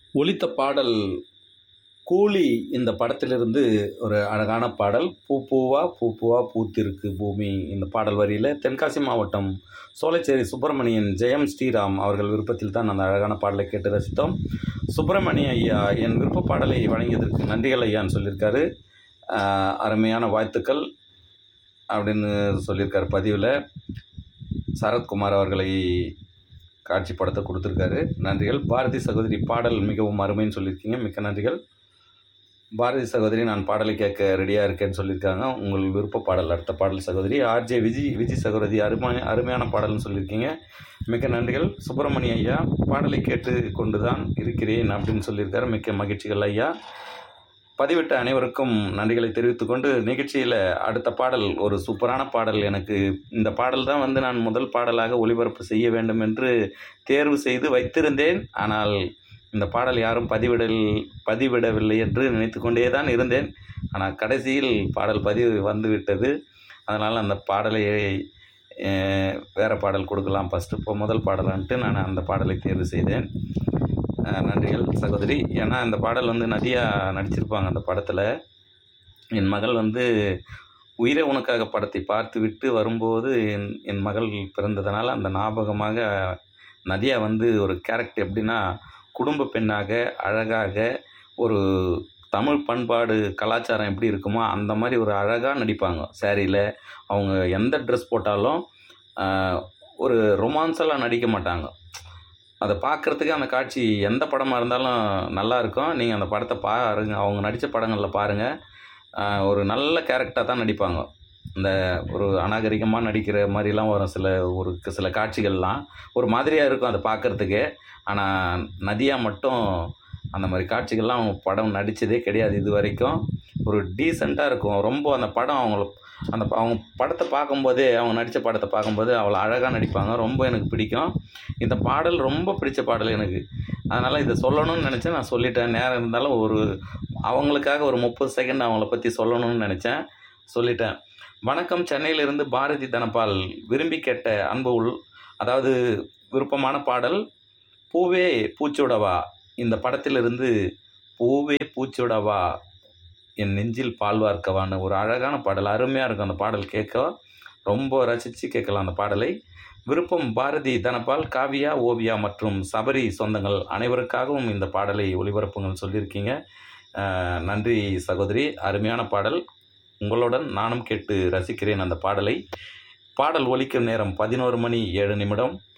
ஒலித்த பாடல் கூலி இந்த படத்திலிருந்து ஒரு அழகான பாடல் பூ பூவா பூ பூவா பூத்திருக்கு பூமி இந்த பாடல் வரியில் தென்காசி மாவட்டம் சோலைச்சேரி சுப்பிரமணியன் ஜெயம் ஸ்ரீராம் அவர்கள் விருப்பத்தில் தான் அந்த அழகான பாடலை கேட்டு ரசித்தோம் சுப்பிரமணிய ஐயா என் விருப்ப பாடலை வழங்கியதற்கு நன்றிகள் ஐயான்னு சொல்லியிருக்காரு ஆஹ் அருமையான வாழ்த்துக்கள் அப்படின்னு சொல்லியிருக்காரு பதிவில் சரத்குமார் அவர்களை காட்சிப்படத்தை கொடுத்துருக்காரு நன்றிகள் பாரதி சகோதரி பாடல் மிகவும் அருமைன்னு சொல்லியிருக்கீங்க மிக்க நன்றிகள் பாரதி சகோதரி நான் பாடலை கேட்க ரெடியாக இருக்கேன்னு சொல்லியிருக்காங்க உங்கள் விருப்ப பாடல் அடுத்த பாடல் சகோதரி ஆர்ஜே விஜி விஜி சகோதரி அருமை அருமையான பாடல்னு சொல்லியிருக்கீங்க மிக்க நன்றிகள் சுப்பிரமணிய ஐயா பாடலை கேட்டு கொண்டு தான் இருக்கிறேன் அப்படின்னு சொல்லியிருக்காரு மிக்க மகிழ்ச்சிகள் ஐயா பதிவிட்ட அனைவருக்கும் நன்றிகளை தெரிவித்துக்கொண்டு நிகழ்ச்சியில் அடுத்த பாடல் ஒரு சூப்பரான பாடல் எனக்கு இந்த பாடல் தான் வந்து நான் முதல் பாடலாக ஒளிபரப்பு செய்ய வேண்டும் என்று தேர்வு செய்து வைத்திருந்தேன் ஆனால் இந்த பாடல் யாரும் பதிவிடல் பதிவிடவில்லை என்று நினைத்து கொண்டே தான் இருந்தேன் ஆனால் கடைசியில் பாடல் பதிவு வந்துவிட்டது அதனால் அந்த பாடலை அஹ், வேறு பாடல் கொடுக்கலாம் ஃபஸ்ட்டு இப்போ முதல் பாடலான்ட்டு நான் அந்த பாடலை தேர்வு செய்தேன் அஹ், நன்றிகள் சகோதரி ஏன்னா இந்த பாடல் வந்து நதியா நடிச்சிருப்பாங்க அந்த படத்தில் என் மகள் வந்து உயிரை உனக்காக படத்தை பார்த்து விட்டு வரும்போது என் என் மகள் பிறந்ததனால் அந்த ஞாபகமாக நதியா வந்து ஒரு கேரக்டர் எப்படின்னா குடும்ப பெண்ணாக அழகாக ஒரு தமிழ் பண்பாடு கலாச்சாரம் எப்படி இருக்குமோ அந்த மாதிரி ஒரு அழகாக நடிப்பாங்க சாரியில் அவங்க எந்த ட்ரெஸ் போட்டாலும் ஆஹ், ஒரு ரொமான்ஸெல்லாம் நடிக்க மாட்டாங்க அதை பார்க்குறதுக்கு அந்த காட்சி எந்த படமாக இருந்தாலும் நல்லா இருக்கும் நீங்கள் அந்த படத்தை பாருங்க அவங்க நடித்த படங்களில் பாருங்கள் ஒரு நல்ல கேரக்டராக தான் நடிப்பாங்க இந்த ஒரு அநாகரிகமாக நடிக்கிற மாதிரிலாம் வரும் சில ஒரு சில காட்சிகள்லாம் ஒரு மாதிரியாக இருக்கும் அதை பார்க்குறதுக்கு ஆனால் நதியா மட்டும் அந்த மாதிரி காட்சிகள்லாம் அவங்க படம் நடித்ததே கிடையாது இது வரைக்கும் ஒரு டீசெண்டாக இருக்கும் ரொம்ப அந்த படம் அவங்கள அந்த ப- அவங்க படத்தை பார்க்கும்போதே அவங்க நடித்த படத்தை பார்க்கும்போது அவ்வளோ அழகாக நடிப்பாங்க ரொம்ப எனக்கு பிடிக்கும் இந்த பாடல் ரொம்ப பிடிச்ச பாடல் எனக்கு அதனால் இதை சொல்லணும்னு நினச்சேன் நான் சொல்லிட்டேன் நேரம் இருந்தாலும் ஒரு அவங்களுக்காக ஒரு முப்பது செகண்ட் அவங்கள பற்றி சொல்லணும்னு நினச்சேன் சொல்லிட்டேன் வணக்கம் சென்னையிலிருந்து பாரதி தனபால் விரும்பி கேட்ட அன்பு உள் அதாவது விருப்பமான பாடல் பூவே பூச்சோடவா இந்த படத்திலிருந்து பூவே பூச்சோடவா என் நெஞ்சில் பால் வார்க்கவான்னு ஒரு அழகான பாடல் அருமையாக இருக்கும் அந்த பாடல் கேட்க ரொம்ப ரசித்து கேட்கலாம் அந்த பாடலை விருப்பம் பாரதி தனபால் காவியா ஓவியா மற்றும் சபரி சொந்தங்கள் அனைவருக்காகவும் இந்த பாடலை ஒளிபரப்புங்கள் சொல்லியிருக்கீங்க அஹ், நன்றி சகோதரி அருமையான பாடல் உங்களுடன் நானும் கேட்டு ரசிக்கிறேன் அந்த பாடலை பாடல் ஒலிக்கும் நேரம் பதினோரு மணி ஏழு நிமிடம்